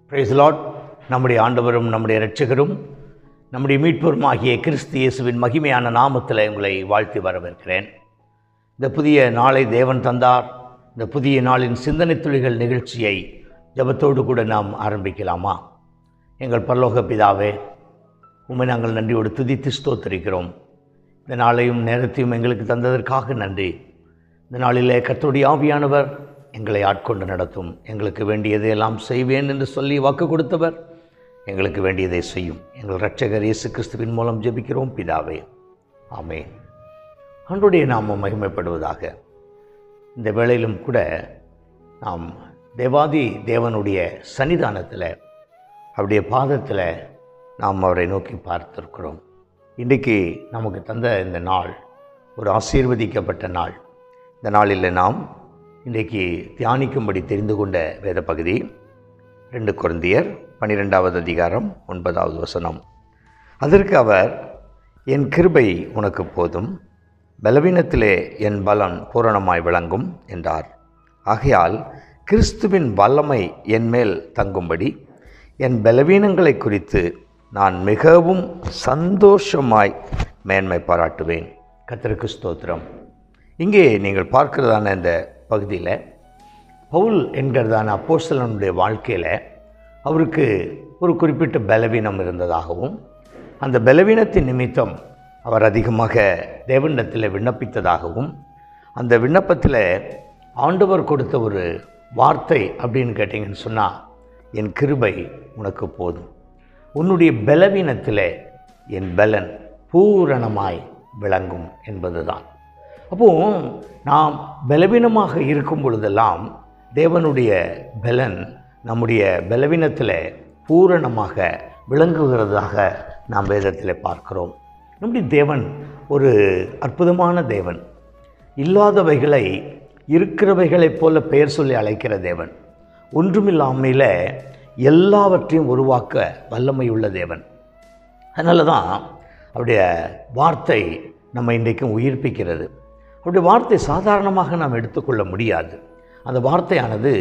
price lot நம்முடைய ஆண்டவரும் நம்முடைய இரட்சகரும் நம்முடைய மீட்பரும் ஆகிய கிறிஸ்து இயேசுவின் மகிமையான நாமத்தில் உங்களை வாழ்த்தி வரவேற்கிறேன் இந்த புதிய நாளை தேவன் தந்தார் இந்த புதிய நாளின் சிந்தனை துளிகள் நிகழ்ச்சியை ஜெபத்தோடு கூட நாம் ஆரம்பிக்கலாமா எங்கள் பரலோக பிதாவே உண்மை நாங்கள் நன்றியோடு துதித்து ஸ்தோத்தரிக்கிறோம் இந்த நாளையும் நேரத்தையும் எங்களுக்கு தந்ததற்காக நன்றி இந்த நாளிலே கர்த்தருடைய ஆவியானவர் எங்களை ஆட்கொண்டு நடத்தும் எங்களுக்கு வேண்டியதை எல்லாம் செய்வேன் என்று சொல்லி வாக்கு கொடுத்தவர் எங்களுக்கு வேண்டியதை செய்யும் எங்கள் இரட்சகர் இயேசு கிறிஸ்துவின் மூலம் ஜெபிக்கிறோம் பிதாவே ஆமென் ஆண்டுடைய நாமம் மகிமைப்படுவதாக இந்த வேளையிலும் கூட நாம் தேவாதி தேவனுடைய சன்னிதானத்தில் அவருடைய பாதத்தில் நாம் அவரை நோக்கி பார்த்திருக்கிறோம் இன்றைக்கு நமக்கு தந்த இந்த நாள் ஒரு ஆசீர்வதிக்கப்பட்ட நாள் இந்த நாளில் நாம் இன்றைக்கு தியானிக்கும்படி தெரிந்து கொண்ட வேத பகுதி ரெண்டு குருந்தியர் பன்னிரெண்டாவது அதிகாரம் ஒன்பதாவது வசனம் அதற்கு அவர் என் கிருபை உனக்கு போதும் பலவீனத்திலே என் பலன் பூரணமாய் விளங்கும் என்றார் ஆகையால் கிறிஸ்துவின் வல்லமை என் மேல் தங்கும்படி என் பலவீனங்களை குறித்து நான் மிகவும் சந்தோஷமாய் மேன்மை பாராட்டுவேன் கத்திற்கு ஸ்தோத்திரம் இங்கே நீங்கள் பார்க்கிறதான இந்த பகுதியில் பவுல் என்கிறதான அப்போஸ்தலனுடைய வாழ்க்கையில் அவருக்கு ஒரு குறிப்பிட்ட பலவீனம் இருந்ததாகவும் அந்த பலவீனத்தின் நிமித்தம் அவர் அதிகமாக தேவனிடத்தில் விண்ணப்பித்ததாகவும் அந்த விண்ணப்பத்தில் ஆண்டவர் கொடுத்த ஒரு வார்த்தை அப்படின்னு கேட்டிங்கன்னு சொன்னால் என் கிருபை உனக்கு போதும் உன்னுடைய பலவீனத்தில் என் பலன் பூரணமாய் விளங்கும் என்பதுதான் அப்போ நாம் பலவீனமாக இருக்கும் பொழுதெல்லாம் தேவனுடைய பலன் நம்முடைய பலவீனத்தில் பூரணமாக விளங்குகிறதாக நாம் வேதத்தில் பார்க்கிறோம் நம்முடைய தேவன் ஒரு அற்புதமான தேவன் இல்லாதவைகளை இருக்கிறவைகளைப் போல பெயர் சொல்லி அழைக்கிற தேவன் ஒன்றுமில்லாமையில் எல்லாவற்றையும் உருவாக்க வல்லமையுள்ள தேவன் அதனால தான் அவருடைய வார்த்தை நம்ம இன்றைக்கும் உயிர்ப்பிக்கிறது அவருடைய வார்த்தை சாதாரணமாக நாம் எடுத்துக்கொள்ள முடியாது அந்த வார்த்தையானது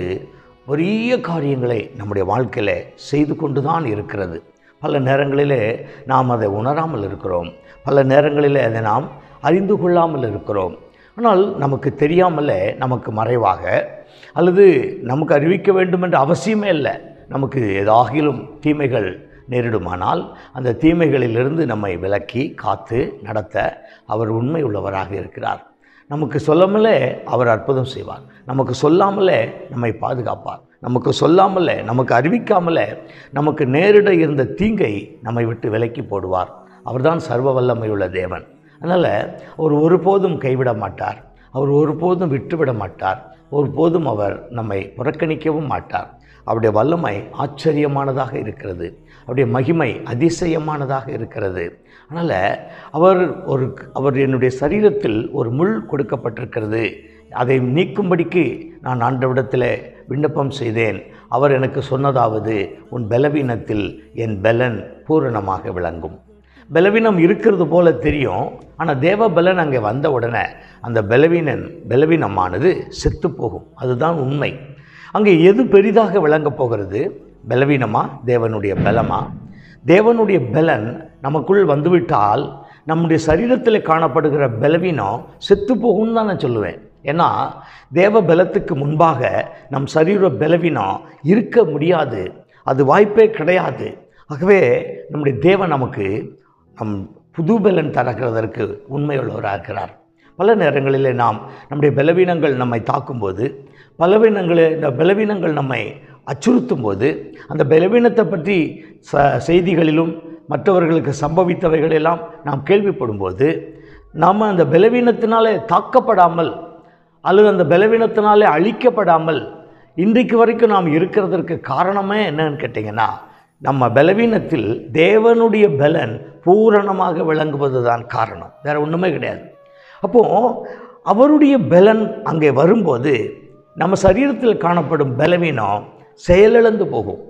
பெரிய காரியங்களை நம்முடைய வாழ்க்கையில் செய்து கொண்டு தான் இருக்கிறது பல நேரங்களிலே நாம் அதை உணராமல் இருக்கிறோம் பல நேரங்களில் அதை நாம் அறிந்து கொள்ளாமல் இருக்கிறோம் ஆனால் நமக்கு தெரியாமலே நமக்கு மறைவாக அல்லது நமக்கு அறிவிக்க வேண்டும் என்ற அவசியமே இல்லை நமக்கு ஏதாகிலும் தீமைகள் நேரிடுமானால் அந்த தீமைகளிலிருந்து நம்மை விலக்கி காத்து நடத்த அவர் உண்மை உள்ளவராக இருக்கிறார் நமக்கு சொல்லாமலே அவர் அற்புதம் செய்வார் நமக்கு சொல்லாமலே நம்மை பாதுகாப்பார் நமக்கு சொல்லாமலே நமக்கு அறிவிக்காமலே நமக்கு நேரிட இருந்த தீங்கை நம்மை விட்டு விலக்கி போடுவார் அவர்தான் சர்வ வல்லமையுள்ள தேவன் அதனால் அவர் ஒருபோதும் கைவிட மாட்டார் அவர் ஒருபோதும் விட்டுவிட மாட்டார் ஒருபோதும் அவர் நம்மை புறக்கணிக்கவும் மாட்டார் அவருடைய வல்லமை ஆச்சரியமானதாக இருக்கிறது அவருடைய மகிமை அதிசயமானதாக இருக்கிறது அதனால் அவர் ஒரு அவர் என்னுடைய சரீரத்தில் ஒரு முள் கொடுக்கப்பட்டிருக்கிறது அதை நீக்கும்படிக்கு நான் ஆண்டவிடத்தில் விண்ணப்பம் செய்தேன் அவர் எனக்கு சொன்னதாவது உன் பலவீனத்தில் என் பலன் பூரணமாக விளங்கும் பலவீனம் இருக்கிறது போல தெரியும் ஆனால் தேவ பலன் அங்கே வந்த உடனே அந்த பலவீனன் பலவீனமானது செத்து போகும் அதுதான் உண்மை அங்கே எது பெரிதாக விளங்கப் போகிறது பலவீனமா தேவனுடைய பலமா தேவனுடைய பலன் நமக்குள் வந்துவிட்டால் நம்முடைய சரீரத்தில் காணப்படுகிற பலவீனம் செத்து போகும்னு தான் நான் சொல்லுவேன் ஏன்னா தேவ பலத்துக்கு முன்பாக நம் சரீர பலவீனம் இருக்க முடியாது அது வாய்ப்பே கிடையாது ஆகவே நம்முடைய தேவன் நமக்கு நம் புது பலன் தரக்கிறதற்கு உண்மையுள்ளவராக இருக்கிறார் பல நேரங்களில் நாம் நம்முடைய பலவீனங்கள் நம்மை தாக்கும்போது பலவீனங்களை இந்த பலவீனங்கள் நம்மை அச்சுறுத்தும் போது அந்த பலவீனத்தை பற்றி ச செய்திகளிலும் மற்றவர்களுக்கு சம்பவித்தவைகளெல்லாம் நாம் கேள்விப்படும்போது நாம் அந்த பலவீனத்தினாலே தாக்கப்படாமல் அல்லது அந்த பலவீனத்தினாலே அழிக்கப்படாமல் இன்றைக்கு வரைக்கும் நாம் இருக்கிறதற்கு காரணமே என்னன்னு கேட்டிங்கன்னா நம்ம பலவீனத்தில் தேவனுடைய பலன் பூரணமாக விளங்குவது தான் காரணம் வேறு ஒன்றுமே கிடையாது அப்போது அவருடைய பலன் அங்கே வரும்போது நம்ம சரீரத்தில் காணப்படும் பலவீனம் செயலிழந்து போகும்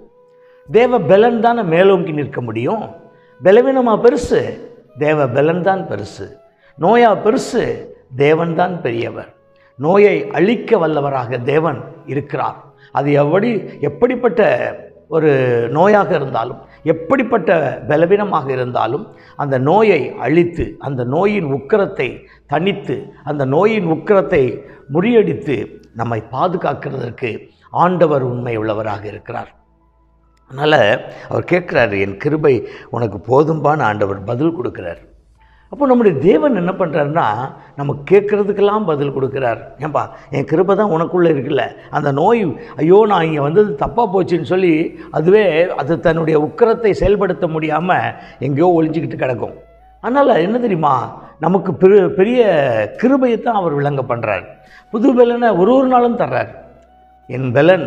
தேவ பலன் தானே மேலோங்கி நிற்க முடியும் பலவீனமாக பெருசு தேவ பலன் தான் பெருசு நோயா பெருசு தேவன் தான் பெரியவர் நோயை அழிக்க வல்லவராக தேவன் இருக்கிறார் அது எப்படி எப்படிப்பட்ட ஒரு நோயாக இருந்தாலும் எப்படிப்பட்ட பலவீனமாக இருந்தாலும் அந்த நோயை அழித்து அந்த நோயின் உக்கிரத்தை தணித்து அந்த நோயின் உக்கிரத்தை முறியடித்து நம்மை பாதுகாக்கிறதற்கு ஆண்டவர் உண்மை உள்ளவராக இருக்கிறார் அதனால் அவர் கேட்குறாரு என் கிருபை உனக்கு போதும்பான்னு ஆண்டவர் பதில் கொடுக்குறார் அப்போ நம்முடைய தேவன் என்ன பண்ணுறாருன்னா நம்ம கேட்குறதுக்கெல்லாம் பதில் கொடுக்குறார் ஏன்பா என் கிருபை தான் உனக்குள்ளே இருக்குல்ல அந்த நோய் ஐயோ நான் இங்கே வந்தது தப்பாக போச்சுன்னு சொல்லி அதுவே அது தன்னுடைய உக்கிரத்தை செயல்படுத்த முடியாமல் எங்கேயோ ஒளிஞ்சிக்கிட்டு கிடக்கும் அதனால் என்ன தெரியுமா நமக்கு பெரு பெரிய கிருபையை தான் அவர் விளங்க பண்ணுறார் புது பலனை ஒரு ஒரு நாளும் தர்றார் என் பலன்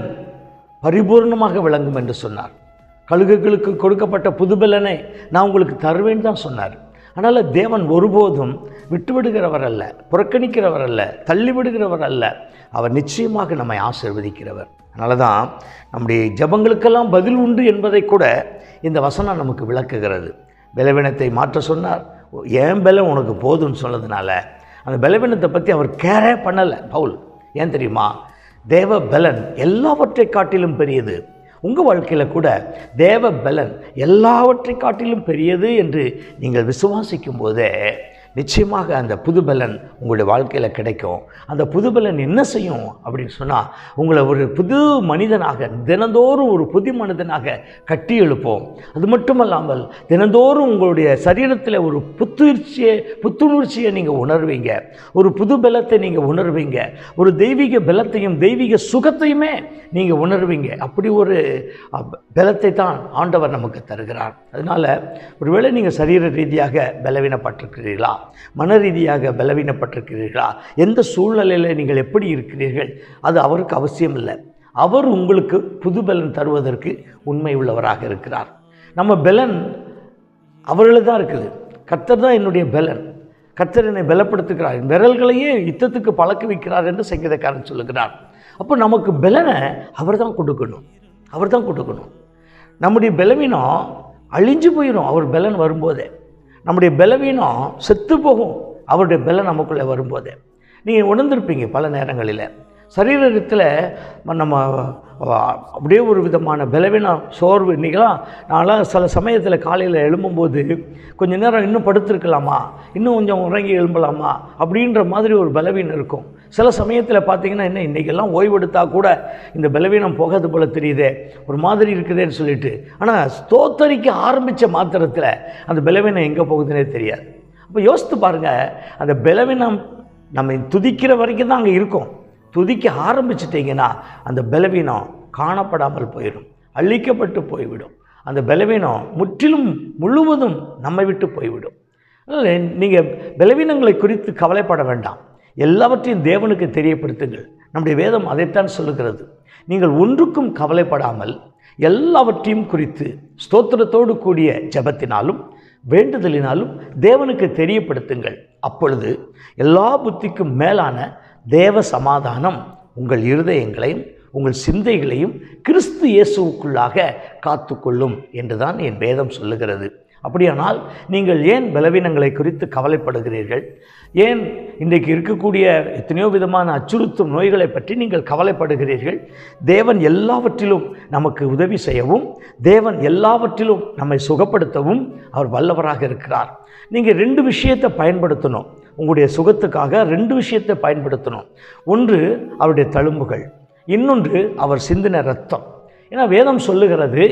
பரிபூர்ணமாக விளங்கும் என்று சொன்னார் கழுகுகளுக்கு கொடுக்கப்பட்ட புது பலனை நான் உங்களுக்கு தருவேன் தான் சொன்னார் அதனால் தேவன் ஒருபோதும் விட்டுவிடுகிறவர் அல்ல புறக்கணிக்கிறவர் அல்ல தள்ளிவிடுகிறவர் அல்ல அவர் நிச்சயமாக நம்மை ஆசிர்வதிக்கிறவர் அதனால தான் நம்முடைய ஜபங்களுக்கெல்லாம் பதில் உண்டு என்பதை கூட இந்த வசனம் நமக்கு விளக்குகிறது பலவீனத்தை மாற்ற சொன்னார் ஏன் பலம் உனக்கு போதும்னு சொன்னதுனால அந்த பலவீனத்தை பற்றி அவர் கேரே பண்ணலை பவுல் ஏன் தெரியுமா தேவ பலன் எல்லாவற்றை காட்டிலும் பெரியது உங்கள் வாழ்க்கையில் கூட தேவ பலன் எல்லாவற்றை காட்டிலும் பெரியது என்று நீங்கள் விசுவாசிக்கும் போதே நிச்சயமாக அந்த புது பலன் உங்களுடைய வாழ்க்கையில் கிடைக்கும் அந்த புது பலன் என்ன செய்யும் அப்படின்னு சொன்னால் உங்களை ஒரு புது மனிதனாக தினந்தோறும் ஒரு புது மனிதனாக கட்டி எழுப்போம் அது மட்டுமல்லாமல் தினந்தோறும் உங்களுடைய சரீரத்தில் ஒரு புத்துணர்ச்சியை புத்துணர்ச்சியை நீங்கள் உணர்வீங்க ஒரு புது பலத்தை நீங்கள் உணர்வீங்க ஒரு தெய்வீக பலத்தையும் தெய்வீக சுகத்தையுமே நீங்கள் உணர்வீங்க அப்படி ஒரு அஹ், பலத்தை தான் ஆண்டவர் நமக்கு தருகிறார் அதனால் ஒருவேளை நீங்கள் சரீர ரீதியாக பலவீனப்பட்டிருக்கிறீர்களா மன ரீதியாக பலவீனப்பட்டிருக்கிறீர்களா எந்த சூழ்நிலையில் நீங்கள் எப்படி இருக்கிறீர்கள் அது அவருக்கு அவசியம் இல்லை அவர் உங்களுக்கு புது பலன் தருவதற்கு உண்மை உள்ளவராக இருக்கிறார் நம்ம பலன் அவர்களில் தான் இருக்குது கர்த்தர் தான் என்னுடைய பலன் கர்த்தர் என்னை பலப்படுத்துகிறார் என் விரல்களையே யுத்தத்துக்கு பழக்க வைக்கிறார் என்று சங்கீதக்காரன் சொல்லுகிறார் அப்போ நமக்கு பலனை அவர் தான் கொடுக்கணும் அவர் தான் கொடுக்கணும் நம்முடைய பலவீனம் அழிஞ்சு போயிடும் அவர் பலன் வரும்போதே நம்முடைய பலவீனம் செத்து போகும் அவருடைய பலன் நமக்குள்ளே வரும்போதே நீங்கள் உணர்ந்திருப்பீங்க பல நேரங்களில் சரீரத்தில் நம்ம அஹ், அப்படியே ஒரு விதமான பலவீனம் சோர்வு இன்றைக்கெல்லாம் நான்லாம் சில சமயத்தில் காலையில் எழும்பும்போது கொஞ்ச நேரம் இன்னும் படுத்திருக்கலாமா இன்னும் கொஞ்சம் உறங்கி எழும்பலாமா அப்படின்ற மாதிரி ஒரு பலவீனம் இருக்கும் சில சமயத்தில் பார்த்தீங்கன்னா என்ன இன்றைக்கெல்லாம் ஓய்வெடுத்தா கூட இந்த பலவீனம் போகாது போல தெரியுதே ஒரு மாதிரி இருக்குதேன்னு சொல்லிட்டு ஆனால் ஸ்தோத்தரிக்க ஆரம்பித்த மாத்திரத்தில் அந்த பலவீனம் எங்கே போகுதுன்னே தெரியாது அப்போ யோசித்து பாருங்கள் அந்த பலவீனம் நம்ம துதிக்கிற வரைக்கும் தான் அங்கே இருக்கும் துதிக்க ஆரம்பிச்சிட்டிங்கன்னா அந்த பலவீனம் காணப்படாமல் போயிடும் அழிக்கப்பட்டு போய்விடும் அந்த பலவீனம் முற்றிலும் முழுவதும் நம்மை விட்டு போய்விடும் அதனால் நீங்கள் பலவீனங்களை குறித்து கவலைப்பட வேண்டாம் எல்லாவற்றையும் தேவனுக்கு தெரியப்படுத்துங்கள் நம்முடைய வேதம் அதைத்தான் சொல்லுகிறது நீங்கள் ஒன்றுக்கும் கவலைப்படாமல் எல்லாவற்றையும் குறித்து ஸ்தோத்திரத்தோடு கூடிய ஜெபத்தினாலும் வேண்டுதலினாலும் தேவனுக்கு தெரியப்படுத்துங்கள் அப்பொழுது எல்லா புத்திக்கும் மேலான தேவ சமாதானம் உங்கள் இருதயங்களையும் உங்கள் சிந்தைகளையும் கிறிஸ்து இயேசுவுக்குள்ளாக காத்துக்கொள்ளும் என்றுதான் என் வேதம் சொல்லுகிறது அப்படியானால் நீங்கள் ஏன் பலவீனங்களை குறித்து கவலைப்படுகிறீர்கள் ஏன் இன்றைக்கு இருக்கக்கூடிய எத்தனையோ விதமான அச்சுறுத்தும் நோய்களை பற்றி நீங்கள் கவலைப்படுகிறீர்கள் தேவன் எல்லாவற்றிலும் நமக்கு உதவி செய்யவும் தேவன் எல்லாவற்றிலும் நம்மை சுகப்படுத்தவும் அவர் வல்லவராக இருக்கிறார் நீங்கள் ரெண்டு விஷயத்தை பயன்படுத்தணும் உங்களுடைய சுகத்துக்காக ரெண்டு விஷயத்தை பயன்படுத்தணும் ஒன்று அவருடைய தழும்புகள் இன்னொன்று அவர் சிந்தின ரத்தம் ஏன்னா வேதம் சொல்லுகிறது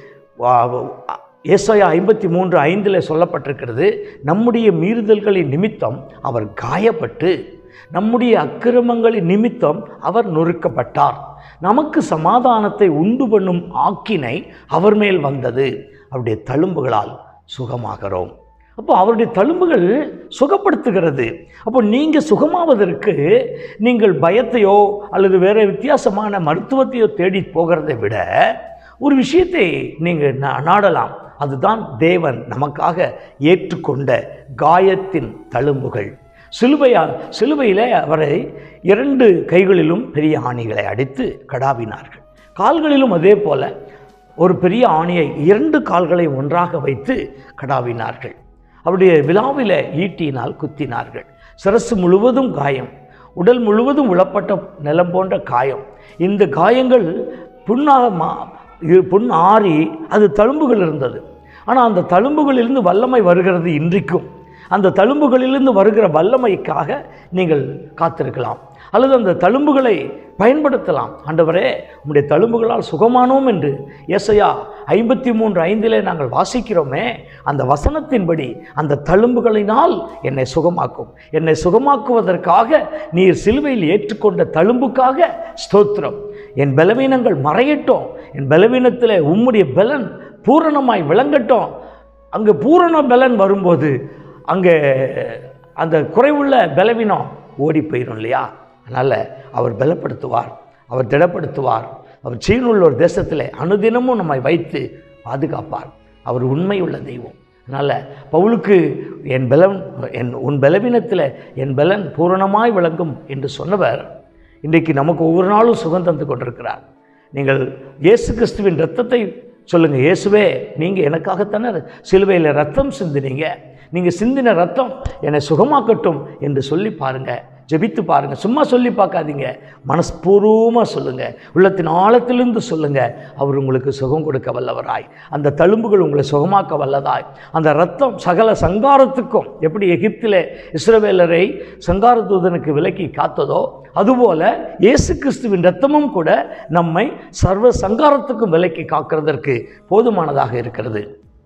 வா- ஏசாயா ஐம்பத்தி மூன்று ஐந்தில் சொல்லப்பட்டிருக்கிறது நம்முடைய மீறுதல்களின் நிமித்தம் அவர் காயப்பட்டு நம்முடைய அக்கிரமங்களின் நிமித்தம் அவர் நொறுக்கப்பட்டார் நமக்கு சமாதானத்தை உண்டு பண்ணும் ஆக்கினை அவர் மேல் வந்தது அவருடைய தழும்புகளால் சுகமாகிறோம் அப்போ அவருடைய தழும்புகள் சுகப்படுத்துகிறது அப்போ நீங்கள் சுகமாவதற்கு நீங்கள் பயத்தையோ அல்லது வேறு வித்தியாசமான மருத்துவத்தையோ தேடி போகிறதை விட ஒரு விஷயத்தை நீங்கள் நா- நாடலாம் அதுதான் தேவன் நமக்காக ஏற்றுக்கொண்ட காயத்தின் தழும்புகள் சிலுவையா சிலுவையில் அவரை இரண்டு கைகளிலும் பெரிய ஆணிகளை அடித்து கடாவினார்கள் கால்களிலும் அதே போல ஒரு பெரிய ஆணியை இரண்டு கால்களை ஒன்றாக வைத்து கடாவினார்கள் அவருடைய விழாவில் ஈட்டியினால் குத்தினார்கள் சிரசு முழுவதும் காயம் உடல் முழுவதும் உளப்பட்ட நிலம் போன்ற காயம் இந்த காயங்கள் புண்ணாக மா இரு புண் ஆறி அது தழும்புகள் இருந்தது ஆனால் அந்த தழும்புகளிலிருந்து வல்லமை வருகிறது இன்றைக்கும் அந்த தழும்புகளிலிருந்து வருகிற வல்லமைக்காக நீங்கள் காத்திருக்கலாம் அல்லது அந்த தழும்புகளை பயன்படுத்தலாம் ஆண்டவரே உம்முடைய தழும்புகளால் சுகமானோம் என்று ஏசையா ஐம்பத்தி மூன்று ஐந்திலே நாங்கள் வாசிக்கிறோமே அந்த வசனத்தின்படி அந்த தழும்புகளினால் என்னை சுகமாக்கும் என்னை சுகமாக்குவதற்காக நீர் சிலுவையில் ஏற்றுக்கொண்ட தழும்புக்காக ஸ்தோத்திரம் என் பலவீனங்கள் மறையட்டும் என் பலவீனத்தில் உம்முடைய பலன் பூரணமாய் விளங்கட்டும் அங்கே பூரண பலன் வரும்போது அங்கே அந்த குறைவுள்ள பலவீனம் ஓடி போயிடும் இல்லையா அதனால் அவர் பலப்படுத்துவார் அவர் திடப்படுத்துவார் அவர் சீனுள்ளோர் தேசத்தில் அனுதினமும் நம்மை வைத்து பாதுகாப்பார் அவர் உண்மையுள்ள தெய்வம் அதனால் பவுலுக்கு என் பலன் என் உன் பலவீனத்தில் என் பலன் பூரணமாய் விளங்கும் என்று சொன்னவர் இன்றைக்கு நமக்கு ஒவ்வொரு நாளும் சுகம் தந்து கொண்டிருக்கிறார் நீங்கள் இயேசு கிறிஸ்துவின் ரத்தத்தை சொல்லுங்கள் இயேசுவே நீங்கள் எனக்காகத்தானே சிலுவையில் ரத்தம் சிந்தினீங்க நீங்கள் சிந்தின ரத்தம் என்னை சுகமாக்கட்டும் என்று சொல்லி பாருங்கள் ஜெபித்து பாருங்கள் சும்மா சொல்லி பார்க்காதீங்க மனஸ்பூர்வமாக சொல்லுங்கள் உள்ளத்தின் ஆழத்திலிருந்து சொல்லுங்கள் அவர் உங்களுக்கு சுகம் கொடுக்க வல்லவராய் அந்த தழும்புகள் உங்களை சுகமாக்க வல்லதாய் அந்த ரத்தம் சகல சங்காரத்துக்கும் எப்படி எகிப்திலே இஸ்ரவேலரை சங்கார தூதனுக்கு விலக்கி காத்ததோ அதுபோல இயேசு கிறிஸ்துவின் ரத்தமும் கூட நம்மை சர்வ சங்காரத்துக்கும் விலக்கி காக்கிறதற்கு போதுமானதாக இருக்கிறது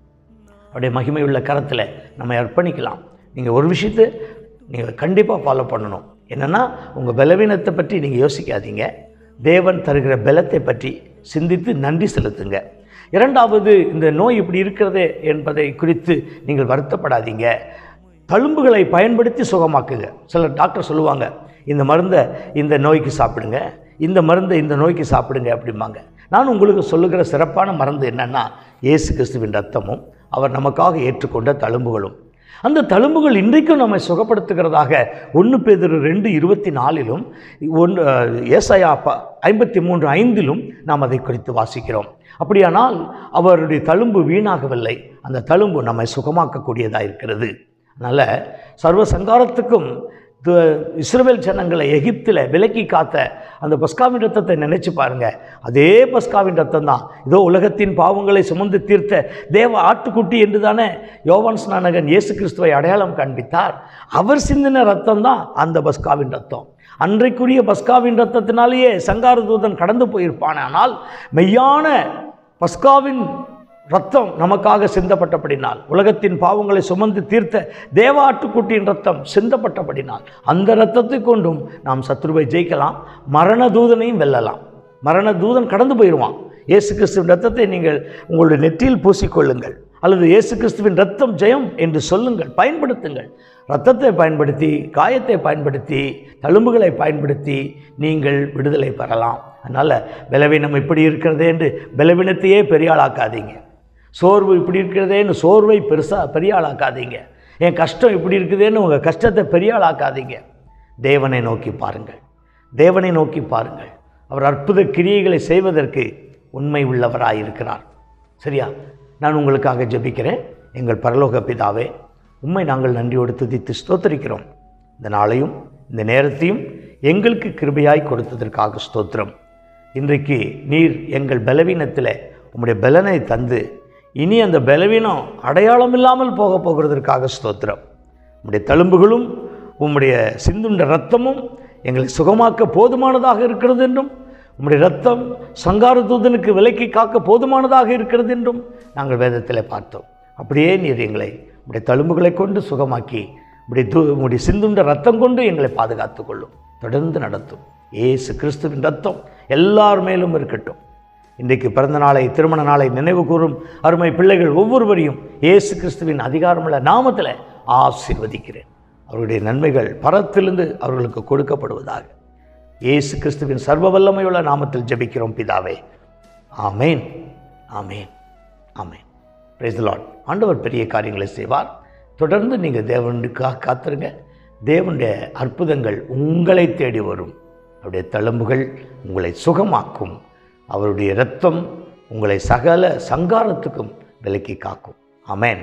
அவருடைய மகிமையுள்ள கரத்தில் நம்ம அர்ப்பணிக்கலாம் நீங்கள் ஒரு விஷயத்தை நீங்கள் கண்டிப்பாக ஃபாலோ பண்ணணும் என்னென்னா உங்கள் பலவீனத்தை பற்றி நீங்கள் யோசிக்காதீங்க தேவன் தருகிற பலத்தை பற்றி சிந்தித்து நன்றி செலுத்துங்க இரண்டாவது இந்த நோய் இப்படி இருக்கிறதே என்பதை குறித்து நீங்கள் வருத்தப்படாதீங்க தழும்புகளை பயன்படுத்தி சுகமாக்குங்க சில டாக்டர் சொல்லுவாங்க இந்த மருந்தை இந்த நோய்க்கு சாப்பிடுங்க இந்த மருந்தை இந்த நோய்க்கு சாப்பிடுங்க அப்படிம்பாங்க நான் உங்களுக்கு சொல்லுகிற சிறப்பான மருந்து என்னென்னா இயேசு கிறிஸ்துவின் ரத்தமும் அவர் நமக்காக ஏற்றுக்கொண்ட தழும்புகளும் அந்த தழும்புகள் இன்றைக்கும் நம்மை சுகப்படுத்துகிறதாக ஒன்று பேதர் ரெண்டு இருபத்தி நாலிலும் ஒன்று ஏசாயா ப ஐம்பத்தி மூன்று ஐந்திலும் நாம் அதை குறித்து வாசிக்கிறோம் அப்படியானால் அவருடைய தழும்பு வீணாகவில்லை அந்த தழும்பு நம்மை சுகமாக்கக்கூடியதாக இருக்கிறது அதனால் சர்வ சங்காரத்துக்கும் து- இஸ்ரவேல் ஜனங்களை எகிப்தில் விலக்கி காத்த அந்த பஸ்காவின் ரத்தத்தை நினைச்சு பாருங்க அதே பஸ்காவின் ரத்தம் தான் இதோ உலகத்தின் பாவங்களை சுமந்து தீர்த்த தேவ ஆட்டுக்குட்டி என்று தானே யோவான் ஸ்நானகன் இயேசு கிறிஸ்துவை அடையாளம் காண்பித்தார் அவர் சிந்தின ரத்தம் தான் அந்த பஸ்காவின் ரத்தம் அன்றைக்குரிய பஸ்காவின் ரத்தத்தினாலேயே சங்கார தூதன் கடந்து போயிருப்பான் ஆனால் மெய்யான பஸ்காவின் ரத்தம் நமக்காக சிந்தப்பட்டபடினால் உலகத்தின் பாவங்களை சுமந்து தீர்த்த தேவாட்டுக்குட்டியின் ரத்தம் சிந்தப்பட்டபடினால் அந்த இரத்தத்தை கொண்டும் நாம் சத்ருவை ஜெயிக்கலாம் மரண தூதனையும் வெல்லலாம் மரண தூதன் கடந்து போயிடுவான் இயேசு கிறிஸ்துவின் ரத்தத்தை நீங்கள் உங்களுடைய நெற்றியில் பூசிக்கொள்ளுங்கள் அல்லது இயேசு கிறிஸ்துவின் ரத்தம் ஜெயம் என்று சொல்லுங்கள் பயன்படுத்துங்கள் ரத்தத்தை பயன்படுத்தி காயத்தை பயன்படுத்தி தழும்புகளை பயன்படுத்தி நீங்கள் விடுதலை பெறலாம் அதனால் பலவீனம் இப்படி இருக்கிறதே என்று பலவீனத்தையே பெரிய ஆளாக்காதீங்க சோர்வு இப்படி இருக்கிறதேன்னு சோர்வை பெருசாக பெரிய ஆளாக்காதீங்க என் கஷ்டம் இப்படி இருக்குதேன்னு உங்கள் கஷ்டத்தை பெரிய ஆளாக்காதீங்க தேவனை நோக்கி பாருங்கள் தேவனை நோக்கி பாருங்கள் அவர் அற்புத கிரியைகளை செய்வதற்கு உண்மை உள்ளவராய் இருக்கிறார் சரியா நான் உங்களுக்காக ஜெபிக்கிறேன் எங்கள் பரலோக பிதாவே உண்மை நாங்கள் நன்றியோடு துதித்து ஸ்தோத்தரிக்கிறோம் இந்த நாளையும் இந்த நேரத்தையும் எங்களுக்கு கிருபையாய் கொடுத்ததற்காக ஸ்தோத்திரம் இன்றைக்கு நீர் எங்கள் பலவீனத்தில் உம்முடைய பலனை தந்து இனி அந்த பலவீனம் அடையாளம் இல்லாமல் போக போகிறதற்காக ஸ்தோத்திரம் உம்முடைய தழும்புகளும் உம்முடைய சிந்துண்ட ரத்தமும் எங்களை சுகமாக்க போதுமானதாக இருக்கிறது என்றும் உம்முடைய ரத்தம் சங்கார தூதனுக்கு விலக்கி காக்க போதுமானதாக இருக்கிறது என்றும் நாங்கள் வேதத்தில் பார்த்தோம் அப்படியே நீர் எங்களை உம்முடைய தழும்புகளை கொண்டு சுகமாக்கி உம்முடைய தூ உம்முடைய சிந்துண்ட ரத்தம் கொண்டு எங்களை பாதுகாத்துக் கொள்ளும் தொடர்ந்து நடத்தும் ஏசு கிறிஸ்துவின் ரத்தம் எல்லார் மேலும் இருக்கட்டும் இன்றைக்கு பிறந்த நாளை திருமண நாளை நினைவு கூறும் அருமை பிள்ளைகள் ஒவ்வொருவரையும் இயேசு கிறிஸ்துவின் அதிகாரமுள்ள நாமத்தில் ஆசீர்வதிக்கிறேன் அவருடைய நன்மைகள் பரத்திலிருந்து அவர்களுக்கு கொடுக்கப்படுவதாக இயேசு கிறிஸ்துவின் சர்வ வல்லமையுள்ள நாமத்தில் ஜெபிக்கிறோம் பிதாவே ஆமேன் ஆமேன் ஆமேன் பிரைஸ் லார்ட் ஆண்டவர் பெரிய காரியங்களை செய்வார் தொடர்ந்து நீங்கள் தேவனுக்காக காத்துருங்க தேவனுடைய அற்புதங்கள் உங்களை தேடி வரும் அவருடைய தழும்புகள் உங்களை சுகமாக்கும் அவருடைய இரத்தம் உங்களை சகல சங்காரத்துக்கும் விலக்கி காக்கும் ஆமென்